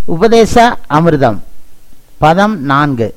உபதேச அமிர்தம் பதம் நான்கு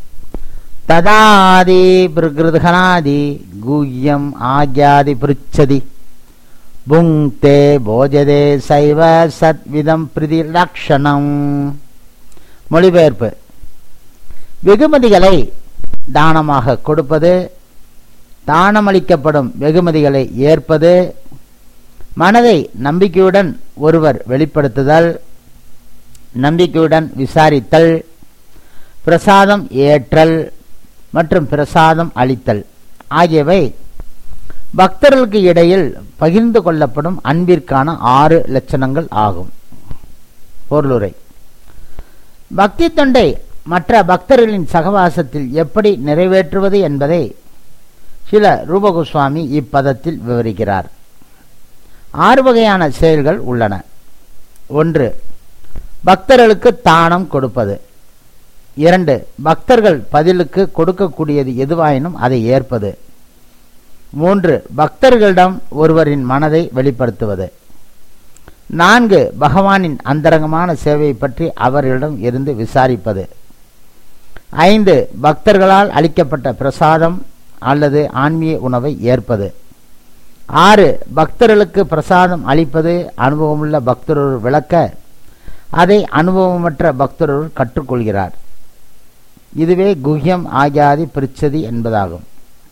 ததாதி பிரகிருதகனாதி குஹ்யம் ஆக்யாதி பிருச்சதி புங்க்தே போஜதே சைவ சத்விதம் பிரதி லக்ஷணம் மொழிபெயர்ப்பு வெகுமதிகளை தானமாக கொடுப்பது தானமளிக்கப்படும் வெகுமதிகளை ஏற்பது மனதை நம்பிக்கையுடன் ஒருவர் வெளிப்படுத்துதல் நம்பிக்கையுடன் விசாரித்தல் பிரசாதம் ஏற்றல் மற்றும் பிரசாதம் அளித்தல் ஆகியவை பக்தர்களுக்கு இடையில் பகிர்ந்து கொள்ளப்படும் அன்பிற்கான ஆறு லட்சணங்கள் ஆகும் பொருளுரை பக்தி தொண்டை மற்ற பக்தர்களின் சகவாசத்தில் எப்படி நிறைவேற்றுவது என்பதை சில ரூபகோஸ்வாமி இப்பதத்தில் விவரிக்கிறார் ஆறு வகையான செயல்கள் உள்ளன ஒன்று பக்தர்களுக்கு தானம் கொடுப்பது இரண்டு பக்தர்கள் பதிலுக்கு கொடுக்கக்கூடியது எதுவாயினும் அதை ஏற்பது மூன்று பக்தர்களிடம் ஒருவரின் மனதை வெளிப்படுத்துவது நான்கு பகவானின் அந்தரங்கமான சேவையை பற்றி அவர்களிடம் இருந்து விசாரிப்பது ஐந்து பக்தர்களால் அளிக்கப்பட்ட பிரசாதம் அல்லது ஆன்மீக உணவை ஏற்பது ஆறு பக்தர்களுக்கு பிரசாதம் அளிப்பது அனுபவமுள்ள பக்தரொரு விளக்க அதை அனுபவமற்ற பக்தரொரு கற்றுக்கொள்கிறார் இதுவே குஹ்யம் ஆகியாதி பிரிச்சதி என்பதாகும்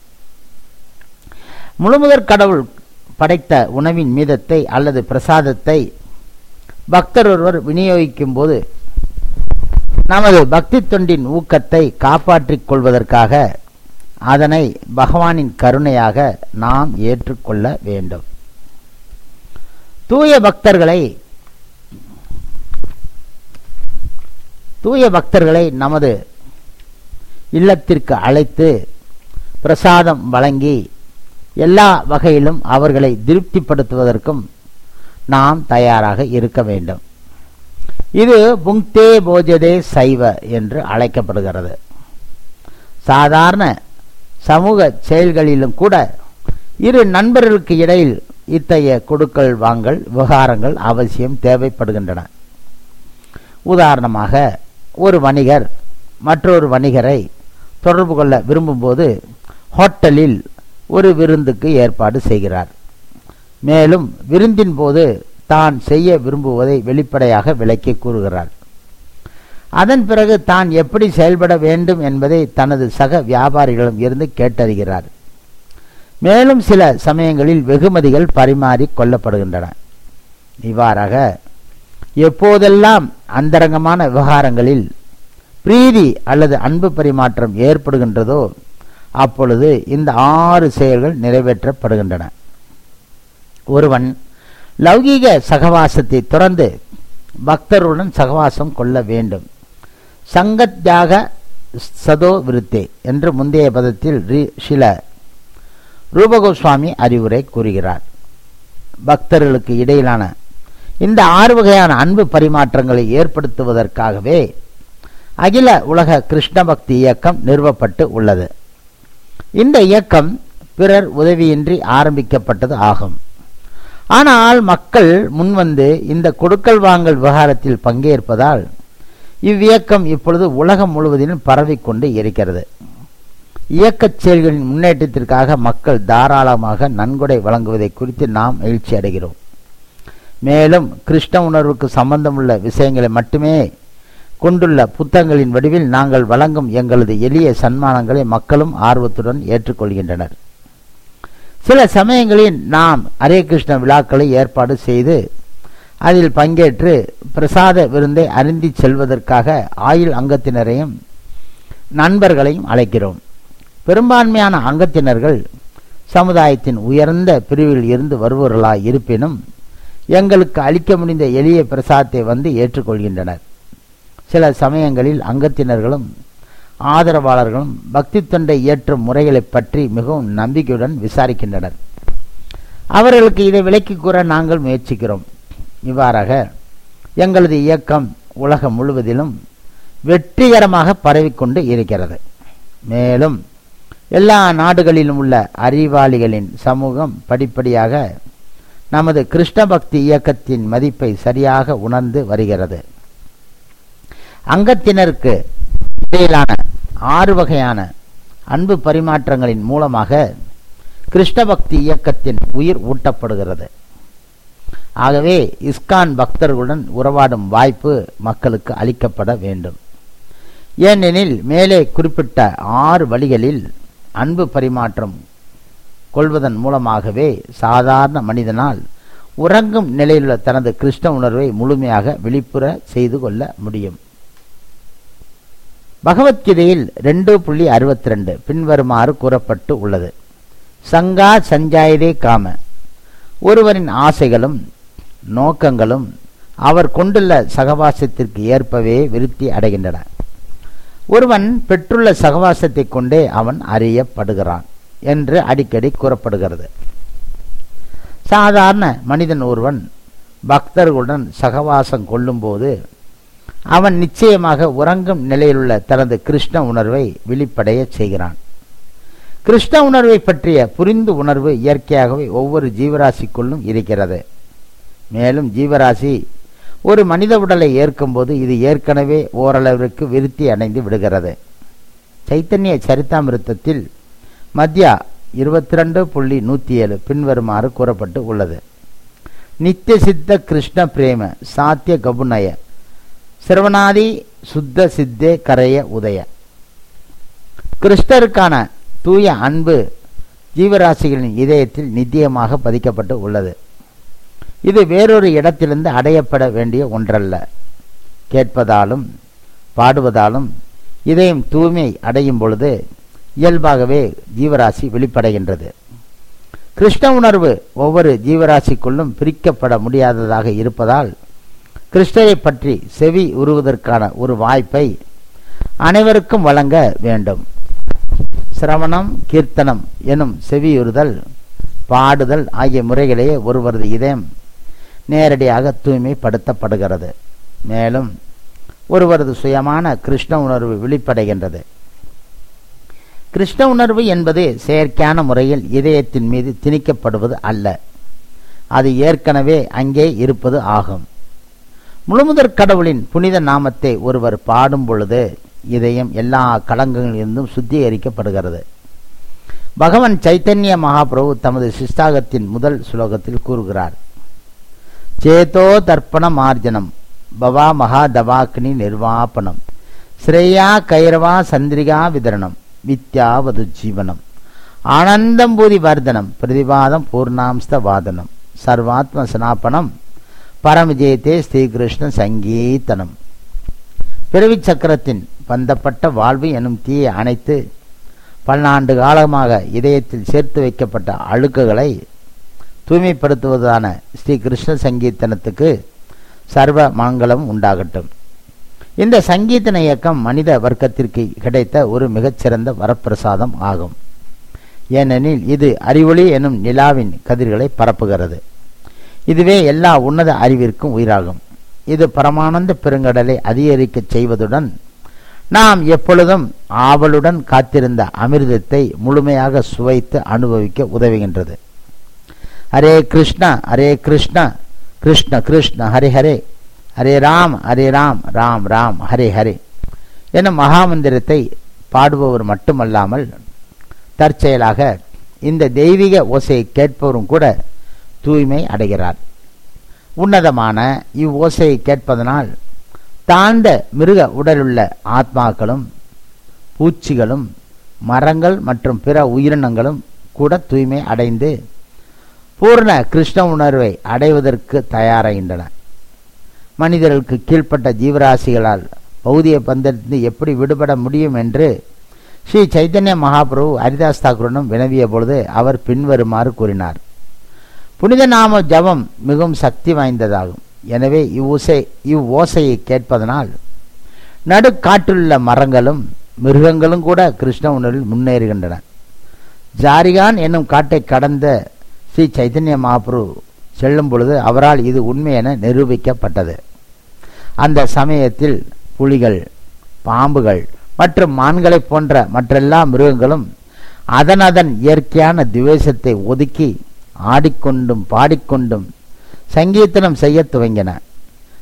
முழுமுதற் கடவுள் படைத்த உணவின் மீதத்தை அல்லது பிரசாதத்தை பக்தர் ஒருவர் விநியோகிக்கும் போது நமது பக்தி தொண்டின் ஊக்கத்தை காப்பாற்றிக் கொள்வதற்காக அதனை பகவானின் கருணையாக நாம் ஏற்றுக்கொள்ள வேண்டும் தூய பக்தர்களை தூய பக்தர்களை நமது இல்லத்திற்கு அழைத்து பிரசாதம் வழங்கி எல்லா வகையிலும் அவர்களை திருப்திப்படுத்துவதற்கும் நாம் தயாராக இருக்க வேண்டும் இது புங்தே போஜதே சைவ என்று அழைக்கப்படுகிறது சாதாரண சமூக செயல்களிலும் கூட இரு நண்பர்களுக்கு இடையில் இத்தகைய கொடுக்கல் வாங்கல் விவகாரங்கள் அவசியம் தேவைப்படுகின்றன உதாரணமாக ஒரு வணிகர் மற்றொரு வணிகரை தொடர்பு கொள்ள விரும்பும்போது ஹோட்டலில் ஒரு விருந்துக்கு ஏற்பாடு செய்கிறார் மேலும் விருந்தின் போது தான் செய்ய விரும்புவதை வெளிப்படையாக விளக்கி கூறுகிறார் அதன் பிறகு தான் எப்படி செயல்பட வேண்டும் என்பதை தனது சக வியாபாரிகளிடம் இருந்து கேட்டறிகிறார் மேலும் சில சமயங்களில் வெகுமதிகள் பரிமாறி கொள்ளப்படுகின்றன இவ்வாறாக எப்போதெல்லாம் அந்தரங்கமான விவகாரங்களில் பிரீதி அல்லது அன்பு பரிமாற்றம் ஏற்படுகின்றதோ அப்பொழுது இந்த ஆறு செயல்கள் நிறைவேற்றப்படுகின்றன ஒருவன் லௌகீக சகவாசத்தை துறந்து பக்தருடன் சகவாசம் கொள்ள வேண்டும் சங்கத்யாக சதோ விருத்தே என்று முந்தைய பதத்தில் சில ரூபகோஸ்வாமி அறிவுரை கூறுகிறார் பக்தர்களுக்கு இடையிலான இந்த ஆறு வகையான அன்பு பரிமாற்றங்களை ஏற்படுத்துவதற்காகவே அகில உலக கிருஷ்ண பக்தி இயக்கம் நிறுவப்பட்டு உள்ளது இந்த இயக்கம் பிறர் உதவியின்றி ஆரம்பிக்கப்பட்டது ஆகும் ஆனால் மக்கள் முன்வந்து இந்த கொடுக்கல் வாங்கல் விவகாரத்தில் பங்கேற்பதால் இவ்வியக்கம் இப்பொழுது உலகம் முழுவதிலும் பரவிக்கொண்டு இருக்கிறது இயக்கச் செயல்களின் முன்னேற்றத்திற்காக மக்கள் தாராளமாக நன்கொடை வழங்குவதை குறித்து நாம் மகிழ்ச்சி அடைகிறோம் மேலும் கிருஷ்ண உணர்வுக்கு சம்பந்தமுள்ள விஷயங்களை மட்டுமே கொண்டுள்ள புத்தகங்களின் வடிவில் நாங்கள் வழங்கும் எங்களது எளிய சன்மானங்களை மக்களும் ஆர்வத்துடன் ஏற்றுக்கொள்கின்றனர் சில சமயங்களில் நாம் ஹரே கிருஷ்ண விழாக்களை ஏற்பாடு செய்து அதில் பங்கேற்று பிரசாத விருந்தை அருந்தி செல்வதற்காக ஆயுள் அங்கத்தினரையும் நண்பர்களையும் அழைக்கிறோம் பெரும்பான்மையான அங்கத்தினர்கள் சமுதாயத்தின் உயர்ந்த பிரிவில் இருந்து வருபவர்களாய் இருப்பினும் எங்களுக்கு அளிக்க முடிந்த எளிய பிரசாதத்தை வந்து ஏற்றுக்கொள்கின்றனர் சில சமயங்களில் அங்கத்தினர்களும் ஆதரவாளர்களும் பக்தி தொண்டை இயற்றும் முறைகளை பற்றி மிகவும் நம்பிக்கையுடன் விசாரிக்கின்றனர் அவர்களுக்கு இதை விலக்கி கூற நாங்கள் முயற்சிக்கிறோம் இவ்வாறாக எங்களது இயக்கம் உலகம் முழுவதிலும் வெற்றிகரமாக பரவிக்கொண்டு இருக்கிறது மேலும் எல்லா நாடுகளிலும் உள்ள அறிவாளிகளின் சமூகம் படிப்படியாக நமது கிருஷ்ண பக்தி இயக்கத்தின் மதிப்பை சரியாக உணர்ந்து வருகிறது அங்கத்தினருக்கு இடையிலான ஆறு வகையான அன்பு பரிமாற்றங்களின் மூலமாக கிருஷ்ண பக்தி இயக்கத்தின் உயிர் ஊட்டப்படுகிறது ஆகவே இஸ்கான் பக்தர்களுடன் உறவாடும் வாய்ப்பு மக்களுக்கு அளிக்கப்பட வேண்டும் ஏனெனில் மேலே குறிப்பிட்ட ஆறு வழிகளில் அன்பு பரிமாற்றம் கொள்வதன் மூலமாகவே சாதாரண மனிதனால் உறங்கும் நிலையிலுள்ள தனது கிருஷ்ண உணர்வை முழுமையாக வெளிப்புற செய்து கொள்ள முடியும் பகவத்கீதையில் ரெண்டு புள்ளி அறுபத்தி ரெண்டு பின்வருமாறு கூறப்பட்டு உள்ளது சங்கா சஞ்சாயதே காம ஒருவரின் ஆசைகளும் நோக்கங்களும் அவர் கொண்டுள்ள சகவாசத்திற்கு ஏற்பவே விருத்தி அடைகின்றன ஒருவன் பெற்றுள்ள சகவாசத்தை கொண்டே அவன் அறியப்படுகிறான் என்று அடிக்கடி கூறப்படுகிறது சாதாரண மனிதன் ஒருவன் பக்தர்களுடன் சகவாசம் கொள்ளும்போது அவன் நிச்சயமாக உறங்கும் நிலையிலுள்ள தனது கிருஷ்ண உணர்வை வெளிப்படைய செய்கிறான் கிருஷ்ண உணர்வை பற்றிய புரிந்து உணர்வு இயற்கையாகவே ஒவ்வொரு ஜீவராசிக்குள்ளும் இருக்கிறது மேலும் ஜீவராசி ஒரு மனித உடலை ஏற்கும்போது இது ஏற்கனவே ஓரளவிற்கு விருத்தி அடைந்து விடுகிறது சைத்தன்ய சரித்தாமிருத்தத்தில் மத்தியா இருபத்தி ரெண்டு புள்ளி நூற்றி ஏழு பின்வருமாறு கூறப்பட்டு உள்ளது நித்திய சித்த கிருஷ்ண பிரேம சாத்திய கபுநய சிரவணாதி சுத்த சித்தே கரைய உதய கிருஷ்ணருக்கான தூய அன்பு ஜீவராசிகளின் இதயத்தில் நித்தியமாக பதிக்கப்பட்டு உள்ளது இது வேறொரு இடத்திலிருந்து அடையப்பட வேண்டிய ஒன்றல்ல கேட்பதாலும் பாடுவதாலும் இதயம் தூய்மை அடையும் பொழுது இயல்பாகவே ஜீவராசி வெளிப்படைகின்றது கிருஷ்ண உணர்வு ஒவ்வொரு ஜீவராசிக்குள்ளும் பிரிக்கப்பட முடியாததாக இருப்பதால் கிருஷ்ணரை பற்றி செவி உருவதற்கான ஒரு வாய்ப்பை அனைவருக்கும் வழங்க வேண்டும் சிரவணம் கீர்த்தனம் எனும் செவியுறுதல் பாடுதல் ஆகிய முறைகளையே ஒருவரது இதயம் நேரடியாக தூய்மைப்படுத்தப்படுகிறது மேலும் ஒருவரது சுயமான கிருஷ்ண உணர்வு வெளிப்படைகின்றது கிருஷ்ண உணர்வு என்பது செயற்கையான முறையில் இதயத்தின் மீது திணிக்கப்படுவது அல்ல அது ஏற்கனவே அங்கே இருப்பது ஆகும் முழுமுதற் கடவுளின் புனித நாமத்தை ஒருவர் பாடும் பொழுது இதயம் எல்லா களங்களிலிருந்தும் சுத்திகரிக்கப்படுகிறது பகவான் சைத்தன்ய மகாபிரபு தமது சிஸ்தாகத்தின் முதல் ஸ்லோகத்தில் கூறுகிறார் சேதோ தர்ப்பண மார்ஜனம் பவா மகா தவாக்னி நிர்வாபனம் ஸ்ரேயா கைரவா சந்திரிகா விதரணம் வித்யாவது ஜீவனம் ஆனந்தம் பூதி வர்தனம் பிரதிபாதம் பூர்ணாம்ஸ்த வாதனம் சர்வாத்ம சனாபனம் பரமஜெயத்தே ஸ்ரீகிருஷ்ண சங்கீதனம் பிறவி சக்கரத்தின் பந்தப்பட்ட வாழ்வு எனும் தீயை அணைத்து பல்லாண்டு காலமாக இதயத்தில் சேர்த்து வைக்கப்பட்ட அழுக்குகளை தூய்மைப்படுத்துவதான ஸ்ரீ கிருஷ்ண சங்கீர்த்தனத்துக்கு சர்வ மங்களம் உண்டாகட்டும் இந்த சங்கீதன இயக்கம் மனித வர்க்கத்திற்கு கிடைத்த ஒரு மிகச்சிறந்த வரப்பிரசாதம் ஆகும் ஏனெனில் இது அறிவொளி எனும் நிலாவின் கதிர்களை பரப்புகிறது இதுவே எல்லா உன்னத அறிவிற்கும் உயிராகும் இது பரமானந்த பெருங்கடலை அதிகரிக்கச் செய்வதுடன் நாம் எப்பொழுதும் ஆவலுடன் காத்திருந்த அமிர்தத்தை முழுமையாக சுவைத்து அனுபவிக்க உதவுகின்றது ஹரே கிருஷ்ணா ஹரே கிருஷ்ணா கிருஷ்ண கிருஷ்ண ஹரே ஹரே ஹரே ராம் ஹரே ராம் ராம் ராம் ஹரே ஹரே எனும் மகாமந்திரத்தை பாடுபவர் மட்டுமல்லாமல் தற்செயலாக இந்த தெய்வீக ஓசையை கேட்பவரும் கூட தூய்மை அடைகிறார் உன்னதமான இவ்வோசையை கேட்பதனால் தாழ்ந்த மிருக உடலுள்ள ஆத்மாக்களும் பூச்சிகளும் மரங்கள் மற்றும் பிற உயிரினங்களும் கூட தூய்மை அடைந்து பூர்ண கிருஷ்ண உணர்வை அடைவதற்கு தயாராகின்றன மனிதர்களுக்கு கீழ்ப்பட்ட ஜீவராசிகளால் பௌதிய பந்தத்திலிருந்து எப்படி விடுபட முடியும் என்று ஸ்ரீ சைத்தன்ய மகாபிரபு ஹரிதாஸ் தாக்கூரிடம் வினவிய பொழுது அவர் பின்வருமாறு கூறினார் புனித நாம ஜபம் மிகவும் சக்தி வாய்ந்ததாகும் எனவே இவ்வுசை இவ்வோசையை கேட்பதனால் நடுக்காற்றிலுள்ள மரங்களும் மிருகங்களும் கூட கிருஷ்ண உணர்வில் முன்னேறுகின்றன ஜாரிகான் என்னும் காட்டை கடந்த ஸ்ரீ சைத்தன்ய மகாபிரபு செல்லும் பொழுது அவரால் இது உண்மை என நிரூபிக்கப்பட்டது அந்த சமயத்தில் புலிகள் பாம்புகள் மற்றும் மான்களைப் போன்ற மற்றெல்லா மிருகங்களும் அதன் அதன் இயற்கையான துவேஷத்தை ஒதுக்கி ஆடிக்கொண்டும் பாடிக்கொண்டும் சங்கீர்த்தனம் செய்ய துவங்கின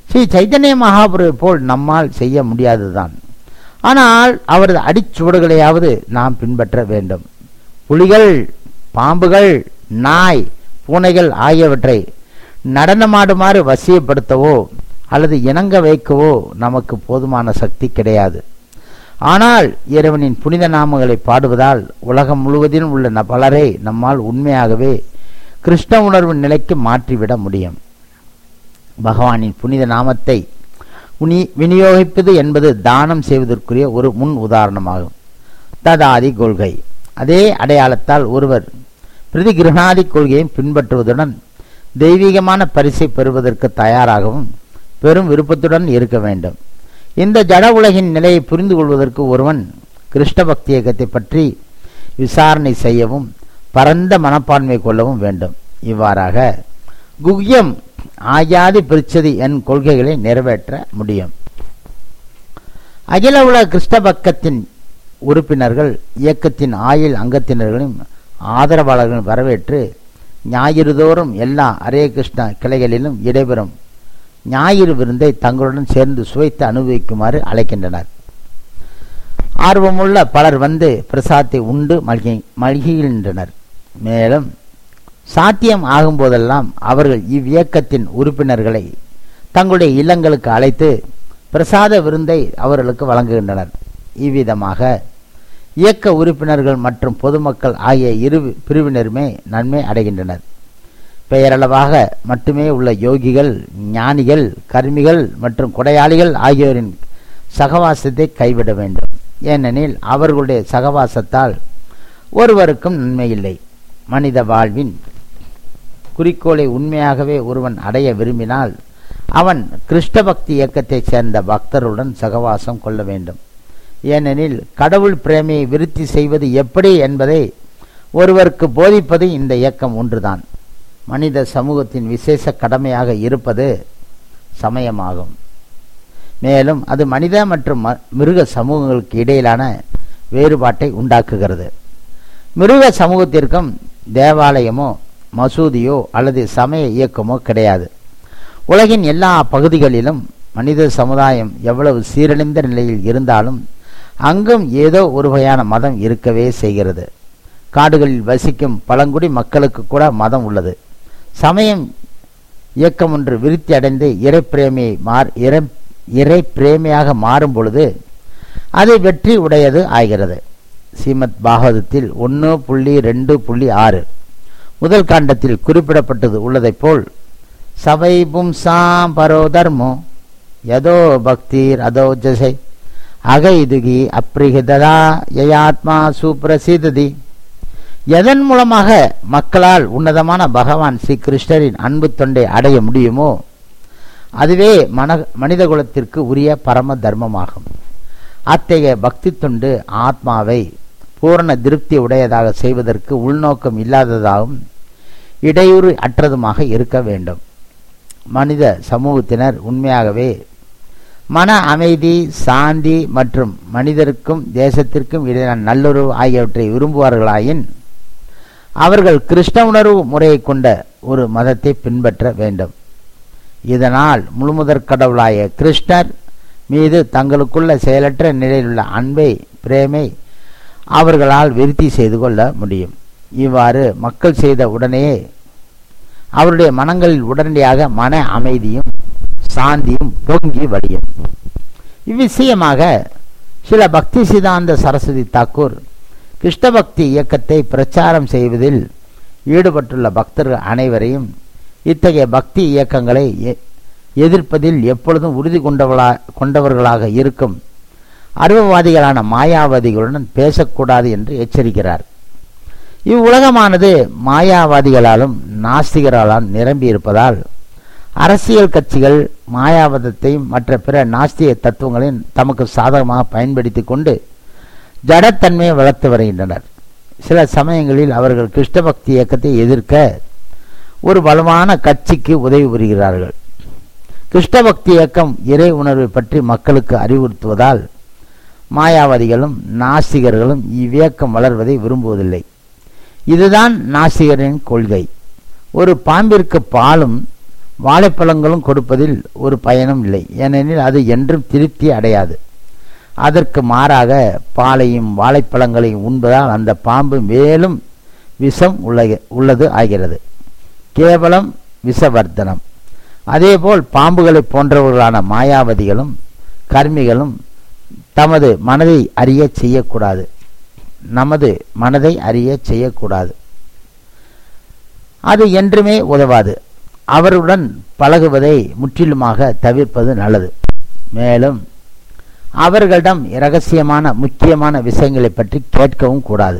ஸ்ரீ சைத்தன்ய மகாபுரு போல் நம்மால் செய்ய முடியாதுதான் ஆனால் அவரது அடிச்சுவடுகளையாவது நாம் பின்பற்ற வேண்டும் புலிகள் பாம்புகள் நாய் பூனைகள் ஆகியவற்றை நடனமாடுமாறு வசியப்படுத்தவோ அல்லது இணங்க வைக்கவோ நமக்கு போதுமான சக்தி கிடையாது ஆனால் இறைவனின் புனித நாமங்களை பாடுவதால் உலகம் முழுவதிலும் உள்ள ந- பலரை நம்மால் உண்மையாகவே கிருஷ்ண உணர்வு நிலைக்கு மாற்றிவிட முடியும் பகவானின் புனித நாமத்தை உனி விநியோகிப்பது என்பது தானம் செய்வதற்குரிய ஒரு முன் உதாரணமாகும் ததாதி கொள்கை அதே அடையாளத்தால் ஒருவர் பிரதிகிருணாதி கொள்கையை பின்பற்றுவதுடன் தெய்வீகமான பரிசை பெறுவதற்கு தயாராகவும் பெரும் விருப்பத்துடன் இருக்க வேண்டும் இந்த ஜட உலகின் நிலையை புரிந்து கொள்வதற்கு ஒருவன் கிருஷ்ண பக்தி இயக்கத்தை பற்றி விசாரணை செய்யவும் பரந்த மனப்பான்மை கொள்ளவும் வேண்டும் இவ்வாறாக குஹ்யம் ஆயாதி பிரிச்சதி என் கொள்கைகளை நிறைவேற்ற முடியும் அகில உலக கிருஷ்ண பக்கத்தின் உறுப்பினர்கள் இயக்கத்தின் ஆயுள் அங்கத்தினர்களையும் ஆதரவாளர்களும் வரவேற்று ஞாயிறுதோறும் எல்லா ஹரே கிருஷ்ணா கிளைகளிலும் இடைபெறும் ஞாயிறு விருந்தை தங்களுடன் சேர்ந்து சுவைத்து அனுபவிக்குமாறு அழைக்கின்றனர் ஆர்வமுள்ள பலர் வந்து பிரசாத்தை உண்டு மல்கி மல்கின்றனர் மேலும் சாத்தியம் ஆகும்போதெல்லாம் அவர்கள் இவ்வியக்கத்தின் உறுப்பினர்களை தங்களுடைய இல்லங்களுக்கு அழைத்து பிரசாத விருந்தை அவர்களுக்கு வழங்குகின்றனர் இவ்விதமாக இயக்க உறுப்பினர்கள் மற்றும் பொதுமக்கள் ஆகிய இரு பிரிவினருமே நன்மை அடைகின்றனர் பெயரளவாக மட்டுமே உள்ள யோகிகள் ஞானிகள் கர்மிகள் மற்றும் கொடையாளிகள் ஆகியோரின் சகவாசத்தை கைவிட வேண்டும் ஏனெனில் அவர்களுடைய சகவாசத்தால் ஒருவருக்கும் நன்மை இல்லை மனித வாழ்வின் குறிக்கோளை உண்மையாகவே ஒருவன் அடைய விரும்பினால் அவன் கிருஷ்ண பக்தி இயக்கத்தைச் சேர்ந்த பக்தருடன் சகவாசம் கொள்ள வேண்டும் ஏனெனில் கடவுள் பிரேமையை விருத்தி செய்வது எப்படி என்பதை ஒருவருக்கு போதிப்பது இந்த இயக்கம் ஒன்றுதான் மனித சமூகத்தின் விசேஷ கடமையாக இருப்பது சமயமாகும் மேலும் அது மனித மற்றும் ம- மிருக சமூகங்களுக்கு இடையிலான வேறுபாட்டை உண்டாக்குகிறது மிருக சமூகத்திற்கும் தேவாலயமோ மசூதியோ அல்லது சமய இயக்கமோ கிடையாது உலகின் எல்லா பகுதிகளிலும் மனித சமுதாயம் எவ்வளவு சீரழிந்த நிலையில் இருந்தாலும் அங்கும் ஏதோ ஒரு வகையான மதம் இருக்கவே செய்கிறது காடுகளில் வசிக்கும் பழங்குடி மக்களுக்கு கூட மதம் உள்ளது சமயம் இயக்கம் ஒன்று விருத்தி அடைந்து இறைப்பிரேமையை மார் இறை இறை பிரேமையாக மாறும் பொழுது அது வெற்றி உடையது ஆகிறது ஸ்ரீமத் பாகவதத்தில் ஒன்று புள்ளி ரெண்டு புள்ளி ஆறு முதல் காண்டத்தில் குறிப்பிடப்பட்டது உள்ளதைப் போல் சவை பும்சாம் பரோ தர்மோ யதோ பக்திர் அதோ ஜசை அகைதுகி அப்ரிகிததா யயாத்மா சுப்ரசிததி எதன் மூலமாக மக்களால் உன்னதமான பகவான் ஸ்ரீ கிருஷ்ணரின் அன்பு தொண்டை அடைய முடியுமோ அதுவே மன மனித குலத்திற்கு உரிய பரம தர்மமாகும் அத்தகைய பக்தி தொண்டு ஆத்மாவை பூரண திருப்தி உடையதாக செய்வதற்கு உள்நோக்கம் இல்லாததாகவும் இடையூறு அற்றதுமாக இருக்க வேண்டும் மனித சமூகத்தினர் உண்மையாகவே மன அமைதி சாந்தி மற்றும் மனிதருக்கும் தேசத்திற்கும் இடையிலான நல்லுறவு ஆகியவற்றை விரும்புவார்களாயின் அவர்கள் கிருஷ்ண உணர்வு முறையை கொண்ட ஒரு மதத்தை பின்பற்ற வேண்டும் இதனால் முழுமுதற் கடவுளாய கிருஷ்ணர் மீது தங்களுக்குள்ள செயலற்ற நிலையிலுள்ள அன்பை பிரேமை அவர்களால் விருத்தி செய்து கொள்ள முடியும் இவ்வாறு மக்கள் செய்த உடனேயே அவருடைய மனங்களில் உடனடியாக மன அமைதியும் சாந்தியும் பொங்கி வழியும் இவ்விஷயமாக சில பக்தி சிதாந்த சரஸ்வதி தாக்கூர் கிருஷ்ண பக்தி இயக்கத்தை பிரச்சாரம் செய்வதில் ஈடுபட்டுள்ள பக்தர்கள் அனைவரையும் இத்தகைய பக்தி இயக்கங்களை எ- எதிர்ப்பதில் எப்பொழுதும் உறுதி கொண்டவளா கொண்டவர்களாக இருக்கும் அருவவாதிகளான மாயாவாதிகளுடன் பேசக்கூடாது என்று எச்சரிக்கிறார் இவ்வுலகமானது மாயாவாதிகளாலும் நாஸ்திகராலும் நிரம்பி இருப்பதால் அரசியல் கட்சிகள் மாயாவாதத்தையும் மற்ற பிற நாஸ்திக தத்துவங்களையும் தமக்கு சாதகமாக பயன்படுத்தி கொண்டு ஜடத்தன்மையை வளர்த்து வருகின்றனர் சில சமயங்களில் அவர்கள் கிருஷ்ண பக்தி இயக்கத்தை எதிர்க்க ஒரு பலமான கட்சிக்கு உதவி புரிகிறார்கள் கிருஷ்ண பக்தி இயக்கம் இறை உணர்வை பற்றி மக்களுக்கு அறிவுறுத்துவதால் மாயாவாதிகளும் நாஸ்திகர்களும் இவ்வியக்கம் வளர்வதை விரும்புவதில்லை இதுதான் நாஸ்திகரின் கொள்கை ஒரு பாம்பிற்கு பாலும் வாழைப்பழங்களும் கொடுப்பதில் ஒரு பயனும் இல்லை ஏனெனில் அது என்றும் திருப்தி அடையாது அதற்கு மாறாக பாலையும் வாழைப்பழங்களையும் உண்பதால் அந்த பாம்பு மேலும் விஷம் உள்ள உள்ளது ஆகிறது கேவலம் விஷவர்த்தனம் அதேபோல் பாம்புகளை போன்றவர்களான மாயாவதிகளும் கர்மிகளும் தமது மனதை அறிய செய்யக்கூடாது நமது மனதை அறிய செய்யக்கூடாது அது என்றுமே உதவாது அவருடன் பழகுவதை முற்றிலுமாக தவிர்ப்பது நல்லது மேலும் அவர்களிடம் இரகசியமான முக்கியமான விஷயங்களை பற்றி கேட்கவும் கூடாது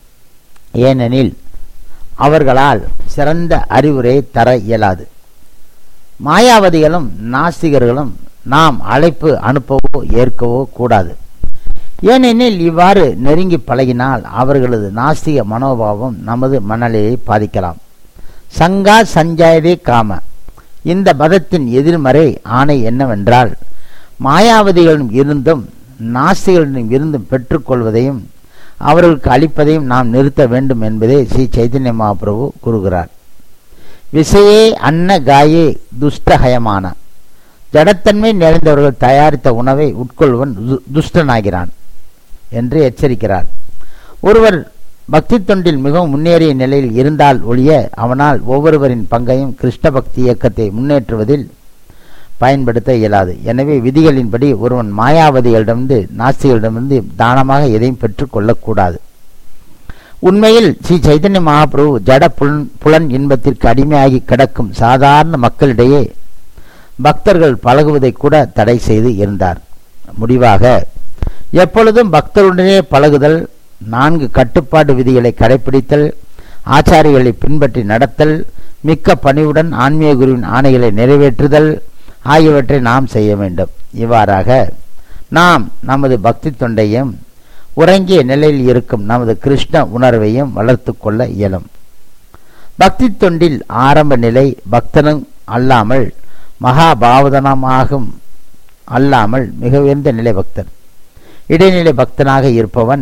ஏனெனில் அவர்களால் சிறந்த அறிவுரையை தர இயலாது மாயாவதிகளும் நாஸ்திகர்களும் நாம் அழைப்பு அனுப்பவோ ஏற்கவோ கூடாது ஏனெனில் இவ்வாறு நெருங்கி பழகினால் அவர்களது நாஸ்திக மனோபாவம் நமது மனநிலையை பாதிக்கலாம் சங்கா சஞ்சாயதே காம இந்த பதத்தின் எதிர்மறை ஆணை என்னவென்றால் மாயாவதிகளிடம் இருந்தும் நாஸ்திகளிடம் இருந்தும் பெற்றுக்கொள்வதையும் அவர்களுக்கு அளிப்பதையும் நாம் நிறுத்த வேண்டும் என்பதே ஸ்ரீ சைதன்ய மகாபிரபு கூறுகிறார் விசையே அன்ன காயே துஷ்டஹயமான ஜடத்தன்மை நிறைந்தவர்கள் தயாரித்த உணவை உட்கொள்வன் துஷ்டனாகிறான் என்று எச்சரிக்கிறார் ஒருவர் பக்தி தொண்டில் மிகவும் முன்னேறிய நிலையில் இருந்தால் ஒழிய அவனால் ஒவ்வொருவரின் பங்கையும் கிருஷ்ண பக்தி இயக்கத்தை முன்னேற்றுவதில் பயன்படுத்த இயலாது எனவே விதிகளின்படி ஒருவன் மாயாவதிகளிடமிருந்து நாஸ்திகளிடமிருந்து தானமாக எதையும் பெற்றுக்கொள்ளக்கூடாது உண்மையில் ஸ்ரீ சைதன்ய மகாபிரபு ஜட புலன் புலன் இன்பத்திற்கு அடிமையாகி கிடக்கும் சாதாரண மக்களிடையே பக்தர்கள் பழகுவதை கூட தடை செய்து இருந்தார் முடிவாக எப்பொழுதும் பக்தருடனே பழகுதல் நான்கு கட்டுப்பாடு விதிகளை கடைபிடித்தல் ஆச்சாரிகளை பின்பற்றி நடத்தல் மிக்க பணிவுடன் ஆன்மீக குருவின் ஆணைகளை நிறைவேற்றுதல் ஆகியவற்றை நாம் செய்ய வேண்டும் இவ்வாறாக நாம் நமது பக்தி தொண்டையும் உறங்கிய நிலையில் இருக்கும் நமது கிருஷ்ண உணர்வையும் வளர்த்து கொள்ள இயலும் பக்தி தொண்டில் ஆரம்ப நிலை பக்தனும் அல்லாமல் மகாபாவதனமாகும் அல்லாமல் மிக உயர்ந்த நிலை பக்தர் இடைநிலை பக்தனாக இருப்பவன்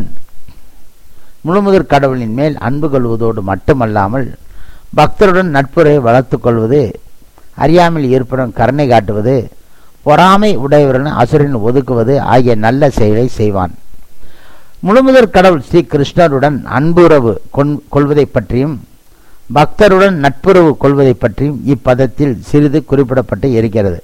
முழுமுதற் கடவுளின் மேல் அன்பு கொள்வதோடு மட்டுமல்லாமல் பக்தருடன் நட்புறவை வளர்த்து கொள்வது அறியாமல் ஏற்படும் கருணை காட்டுவது பொறாமை உடையவருடன் அசுரன் ஒதுக்குவது ஆகிய நல்ல செயலை செய்வான் முழுமுதற் கடவுள் ஸ்ரீ கிருஷ்ணருடன் அன்புறவு கொள்வதை பற்றியும் பக்தருடன் நட்புறவு கொள்வதை பற்றியும் இப்பதத்தில் சிறிது குறிப்பிடப்பட்டு இருக்கிறது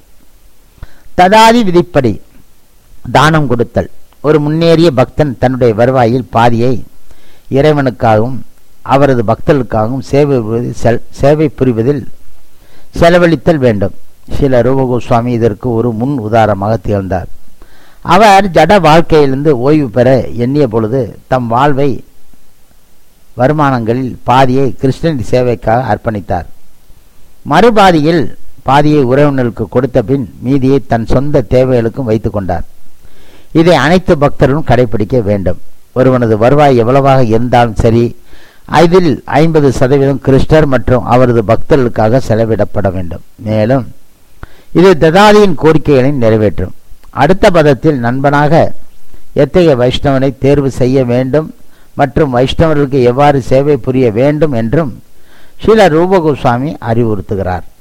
ததாதி விதிப்படி தானம் கொடுத்தல் ஒரு முன்னேறிய பக்தன் தன்னுடைய வருவாயில் பாதியை இறைவனுக்காகவும் அவரது பக்தர்களுக்காகவும் சேவை புரிவதில் சேவை புரிவதில் செலவழித்தல் வேண்டும் சில ரூபகோஸ்வாமி இதற்கு ஒரு முன் உதாரணமாக திகழ்ந்தார் அவர் ஜட வாழ்க்கையிலிருந்து ஓய்வு பெற எண்ணிய பொழுது தம் வாழ்வை வருமானங்களில் பாதியை கிருஷ்ணன் சேவைக்காக அர்ப்பணித்தார் மறுபாதியில் பாதியை உறவினர்களுக்கு கொடுத்த பின் மீதியை தன் சொந்த தேவைகளுக்கும் வைத்துக் கொண்டார் இதை அனைத்து பக்தர்களும் கடைபிடிக்க வேண்டும் ஒருவனது வருவாய் எவ்வளவாக இருந்தாலும் சரி இதில் ஐம்பது சதவீதம் கிருஷ்ணர் மற்றும் அவரது பக்தர்களுக்காக செலவிடப்பட வேண்டும் மேலும் இது ததாதியின் கோரிக்கைகளை நிறைவேற்றும் அடுத்த பதத்தில் நண்பனாக எத்தகைய வைஷ்ணவனை தேர்வு செய்ய வேண்டும் மற்றும் வைஷ்ணவர்களுக்கு எவ்வாறு சேவை புரிய வேண்டும் என்றும் ஸ்ரீல ரூபகோஸ்வாமி அறிவுறுத்துகிறார்